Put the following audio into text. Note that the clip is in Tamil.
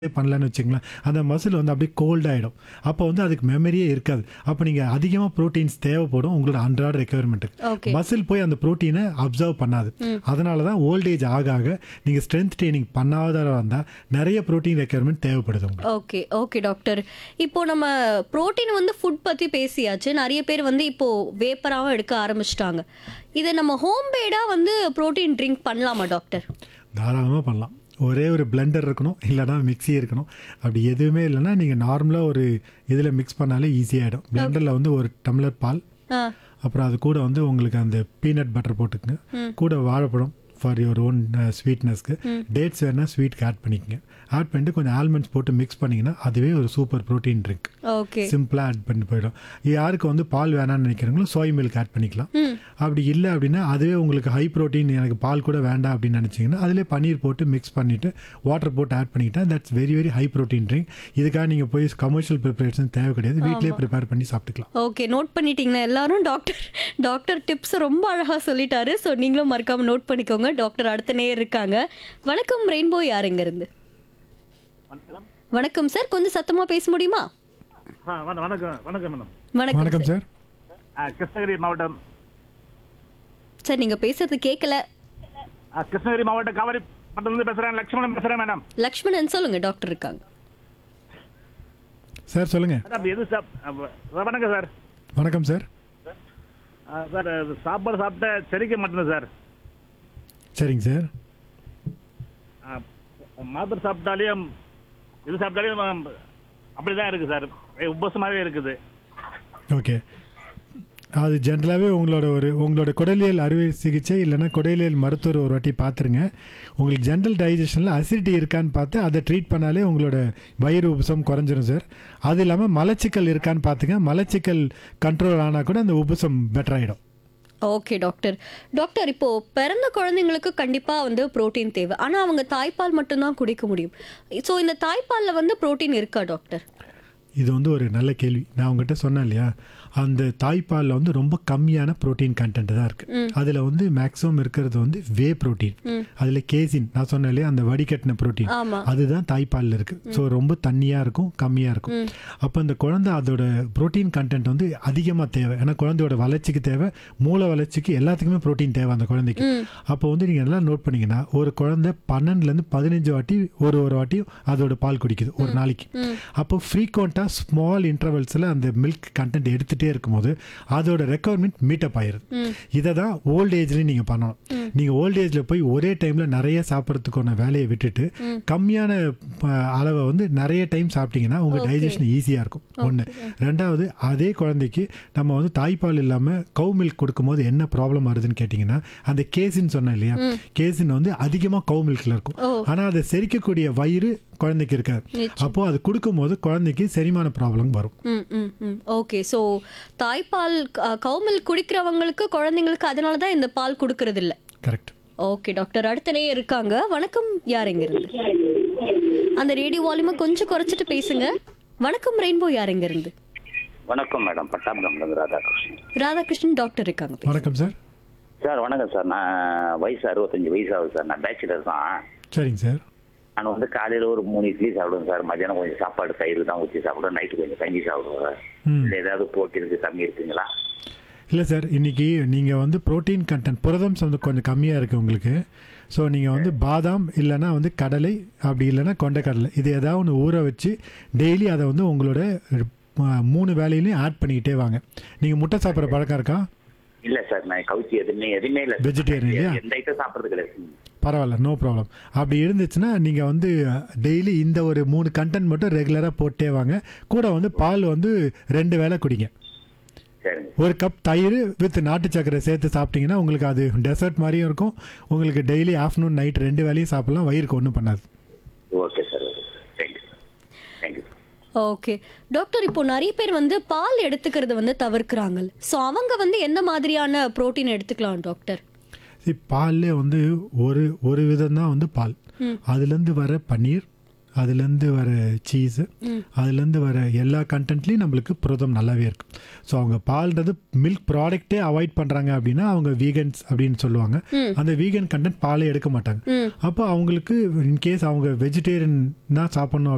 பண்ணலன்னு வச்சுங்களேன் அந்த மசில் வந்து அப்படியே கோல்ட் ஆகிடும் அப்போ வந்து அதுக்கு மெமரியே இருக்காது அப்போ நீங்கள் அதிகமாக ப்ரோட்டீன்ஸ் தேவைப்படும் உங்களோட அன்றாட ரெக்குயர்மெண்ட்டுக்கு ஓகே மசில் போய் அந்த ப்ரோட்டீனை அப்சர்வ் பண்ணாது அதனால தான் ஓல்டேஜ் ஆக ஆக நீங்கள் ஸ்ட்ரென்த் ட்ரைனிங் பண்ணாத வந்தால் நிறைய ப்ரோட்டீன் ரெக்குயர்மெண்ட் தேவைப்படுது உங்களுக்கு ஓகே ஓகே டாக்டர் இப்போ நம்ம புரோட்டீன் வந்து ஃபுட் பத்தி பேசியாச்சு நிறைய பேர் வந்து இப்போ வேப்பராவும் எடுக்க ஆரம்பிச்சிட்டாங்க இதை நம்ம ஹோம் மேடா வந்து புரோட்டீன் ட்ரிங்க் பண்ணலாமா டாக்டர் தாராளமாக பண்ணலாம் ஒரே ஒரு பிளெண்டர் இருக்கணும் இல்லைனா மிக்ஸி இருக்கணும் அப்படி எதுவுமே இல்லைன்னா நீங்கள் நார்மலாக ஒரு இதில் மிக்ஸ் பண்ணாலே ஈஸியாகிடும் பிளெண்டரில் வந்து ஒரு டம்ளர் பால் ஆ அப்புறம் அது கூட வந்து உங்களுக்கு அந்த பீனட் பட்டர் போட்டுக்குங்க கூட வாழைப்பழம் ஃபார் யுவர் ஓன் ஸ்வீட்னஸ்க்கு டேட்ஸ் வேணால் ஸ்வீட்க்கு ஆட் பண்ணிக்கங்க ஆட் பண்ணிட்டு கொஞ்சம் ஆல்மண்ட்ஸ் போட்டு மிக்ஸ் பண்ணிங்கன்னா அதுவே ஒரு சூப்பர் ப்ரோட்டீன் ட்ரிங்க் ஓகே சிம்பிளாக ஆட் பண்ணி போயிடும் யாருக்கு வந்து பால் வேணாம்னு நினைக்கிறீங்களோ சோய் மில்க் ஆட் பண்ணிக்கலாம் அப்படி இல்லை அப்படின்னா அதுவே உங்களுக்கு ஹை ப்ரோட்டீன் எனக்கு பால் கூட வேண்டாம் அப்படின்னு நினச்சிங்கன்னா அதிலே பன்னீர் போட்டு மிக்ஸ் பண்ணிவிட்டு வாட்டர் போட்டு ஆட் பண்ணிக்கிட்டா that's very very high protein drink இதுக்காக நீங்கள் போய் கமர்ஷியல் ப்ரிப்பரேஷன் தேவை கிடையாது வீட்டிலே ப்ரிப்பேர் பண்ணி சாப்பிட்டுக்கலாம் ஓகே நோட் பண்ணிட்டீங்கன்னா எல்லாரும் டாக்டர் டாக்டர் டிப்ஸ் ரொம்ப அழகா சொல்லிட்டாரு ஸோ நீங்களும் மறக்காம நோட் பண்ணிக்கோங்க டாக்டர் அடுத்த நேர் இருக்காங்க வணக்கம் ரெயின்போ யாருங்க இருந்து வணக்கம் வணக்கம் சார் கொஞ்சம் சத்தமா பேச முடியுமா ஆ வண- வணக்கம் வணக்கம் மேடம் வணக்கம் வணக்கம் சார் ஆ, கிருஷ்ணகிரி மாவட்டம் சார் நீங்க பேசுறது கேட்கல ஆ, கிருஷ்ணகிரி மாவட்டம் காவிரி பட்டத்துலேருந்து பேசுகிறேன் லட்சுமணன் பேசுகிறேன் மேடம் லக்ஷ்மணன் சொல்லுங்க டாக்டர் இருக்காங்க சார் சொல்லுங்கள் மேடம் எது சாப் ஆ, வ- வணக்கம் சார் வணக்கம் சார் ஆ, சார் இது சாப்பாடு சாப்பிட்ட செரிக்க மாட்டேன் சார் சரிங்க சார் ஆ, மாத்திரை சாப்பிட்டாலையும் இது சாப்பிட்டாலையும் அப்படி தான் இருக்குது சார் உபசமாகவே இருக்குது ஓகே அது ஜென்ரலாகவே உங்களோட ஒரு உங்களோட குடலியல் அறுவை சிகிச்சை இல்லைன்னா குடலியல் மருத்துவர் ஒரு வாட்டி பார்த்துருங்க உங்களுக்கு ஜென்ரல் டைஜஷனில் அசிடிட்டி இருக்கான்னு பார்த்து அதை ட்ரீட் பண்ணாலே உங்களோட வயிறு உபசம் குறைஞ்சிரும் சார் அது இல்லாமல் மலச்சிக்கல் இருக்கான்னு பார்த்துங்க மலச்சிக்கல் கண்ட்ரோல் ஆனால் கூட அந்த உபசம் பெட்டர் ஆகிடும் ஓகே டாக்டர் டாக்டர் இப்போ பிறந்த குழந்தைங்களுக்கு கண்டிப்பா வந்து புரோட்டீன் தேவை ஆனா அவங்க தாய்ப்பால் மட்டும்தான் குடிக்க முடியும் ஸோ இந்த தாய்ப்பால்ல வந்து புரோட்டீன் இருக்கா டாக்டர் இது வந்து ஒரு நல்ல கேள்வி நான் உங்ககிட்ட சொன்னேன் இல்லையா அந்த தாய்ப்பாலில் வந்து ரொம்ப கம்மியான புரோட்டீன் கண்டென்ட் தான் இருக்குது அதில் வந்து மேக்ஸிமம் இருக்கிறது வந்து வே புரோட்டீன் அதில் கேசின் நான் சொன்னேன் இல்லையா அந்த வடிகட்டின புரோட்டீன் ஆமா அதுதான் தாய்ப்பாலில் இருக்குது ஸோ ரொம்ப தண்ணியாக இருக்கும் கம்மியாக இருக்கும் அப்போ அந்த குழந்தை அதோட புரோட்டீன் கண்டென்ட் வந்து அதிகமாக தேவை ஏன்னா குழந்தையோட வளர்ச்சிக்கு தேவை மூளை வளர்ச்சிக்கு எல்லாத்துக்குமே புரோட்டீன் தேவை அந்த குழந்தைக்கு அப்போ வந்து நீங்கள் எல்லாம் நோட் பண்ணீங்கன்னா ஒரு குழந்தை பன்னெண்டுலேருந்து பதினஞ்சு வாட்டி ஒரு ஒரு வாட்டியும் அதோட பால் குடிக்குது ஒரு நாளைக்கு அப்போ ஃப்ரீக்வெண்ட்டாக ஸ்மால் இன்டர்வல்ஸில் அந்த மில்க் கண்டென்ட் எடுத்துகிட்டே இருக்கும்போது அதோட ரெக்குவயர்மெண்ட் மீட்டப் ஆயிருது இதை தான் ஓல்ட் ஏஜ்லேயும் நீங்கள் பண்ணணும் நீங்கள் ஓல்ட் ஏஜில் போய் ஒரே டைமில் நிறைய சாப்பிட்றதுக்கான வேலையை விட்டுட்டு கம்மியான அஹ், அளவை வந்து நிறைய டைம் சாப்பிட்டீங்கன்னா உங்கள் டைஜஷன் ஈஸியாக இருக்கும் ஒன்று ரெண்டாவது அதே குழந்தைக்கு நம்ம வந்து தாய்ப்பால் இல்லாமல் கவு மில்க் கொடுக்கும்போது என்ன ப்ராப்ளம் வருதுன்னு கேட்டிங்கன்னா அந்த கேசின் சொன்னேன் இல்லையா கேசின் வந்து அதிகமாக கவு மில்கில் இருக்கும் ஆனால் அதை செரிக்கக்கூடிய வயிறு குழந்தைக்கு இருக்காது அப்போது அது கொடுக்கும்போது குழந்தைக்கு செரிமான ப்ராப்ளம் வரும் ம் ம் ம் ஓகே ஸோ தாய்ப்பால் கவுமில் குடிக்கிறவங்களுக்கு குழந்தைங்களுக்கு அதனால தான் இந்த பால் கொடுக்கறது இல்ல கரெக்ட் ஓகே டாக்டர் அடுத்தனே இருக்காங்க வணக்கம் யாருங்க இருந்து அந்த ரேடியோ வால்யூமை கொஞ்சம் குறைச்சிட்டு பேசுங்க வணக்கம் ரெயின்போ யாருங்க இருந்து வணக்கம் மேடம் பட்டாபுரம்லேருந்து ராதாகிருஷ்ணன் ராதாகிருஷ்ணன் டாக்டர் இருக்காங்க வணக்கம் சார் சார் வணக்கம் சார் நான் வயசு அறுபத்தஞ்சு வயசு ஆகுது சார் நான் பேச்சுலர் தான் சரிங்க சார் நான் வந்து காலையில் ஒரு மூணு இட்லி சாப்பிடுவேன் சார் மத்தியானம் கொஞ்சம் சாப்பாடு தயிர் தான் ஊற்றி சாப்பிடுவேன் நைட்டு கொஞ்சம் கஞ்சி சாப்பிடுவேன் ம். இல்லை ஏதாவது போட்டிருக்கு கம்மி இருக்குங்களா இல்லை சார் இன்னைக்கு நீங்கள் வந்து புரோட்டீன் கண்டென்ட் புரதம் வந்து கொஞ்சம் கம்மியாக இருக்குது உங்களுக்கு ஸோ நீங்கள் வந்து பாதாம் இல்லைன்னா வந்து கடலை அப்படி இல்லைன்னா கொண்டைக்கடலை இது ஏதாவது ஒன்று ஊற வச்சு டெய்லி அதை வந்து உங்களோட அஹ், மூணு வேலையிலையும் ஆட் பண்ணிக்கிட்டே வாங்க நீங்கள் முட்டை சாப்பிட்ற பழக்கம் இருக்கா இல்லை சார் நான் கவுச்சி எதுவுமே எதுவுமே இல்லை Vegetarian இல்லையா? எந்த ஐட்டம் சாப்பிட்றது கிடையாது ம். பரவாயில்ல நோ ப்ராப்ளம் அப்படி இருந்துச்சுன்னா நீங்கள் வந்து டெய்லி இந்த ஒரு மூணு கண்டென்ட் மட்டும் ரெகுலராக போட்டே வாங்க கூட வந்து பால் வந்து ரெண்டு வேளை குடிங்க சரிங்க ஒரு கப் தயிர் வித் நாட்டு சக்கரை சேர்த்து சாப்பிட்டீங்கன்னா உங்களுக்கு அது டெசர்ட் மாதிரியும் இருக்கும் உங்களுக்கு டெய்லி ஆஃப்டர்நூன் நைட் ரெண்டு வேலையும் சாப்பிடலாம் வயிறுக்கு ஒன்றும் பண்ணாது okay sir okay sir thank you sir thank you sir okay doctor இப்போ நிறைய பேர் வந்து பால் எடுத்துக்கிறது வந்து தவிர்க்கிறாங்க ஸோ அவங்க வந்து எந்த மாதிரியான புரோட்டீன் எடுத்துக்கலாம் டாக்டர் சரி பால்லே வந்து ஒரு ஒரு விதம் தான் வந்து பால் அதுலேருந்து வர பன்னீர் அதுலேருந்து வர சீஸு அதுலேருந்து வர எல்லா கண்டென்ட்லேயும் நம்மளுக்கு புரதம் நல்லாவே இருக்கும் ஸோ அவங்க பால்ன்றது மில்க் ப்ராடக்ட்டே அவாய்ட் பண்ணுறாங்க அப்படின்னா அவங்க வீகன்ஸ் அப்படின்னு சொல்லுவாங்க அந்த வீகன் கண்டென்ட் பாலே எடுக்க மாட்டாங்க அப்போ அவங்களுக்கு இன்கேஸ் அவங்க வெஜிடேரியன் தான் சாப்பிட்ணும்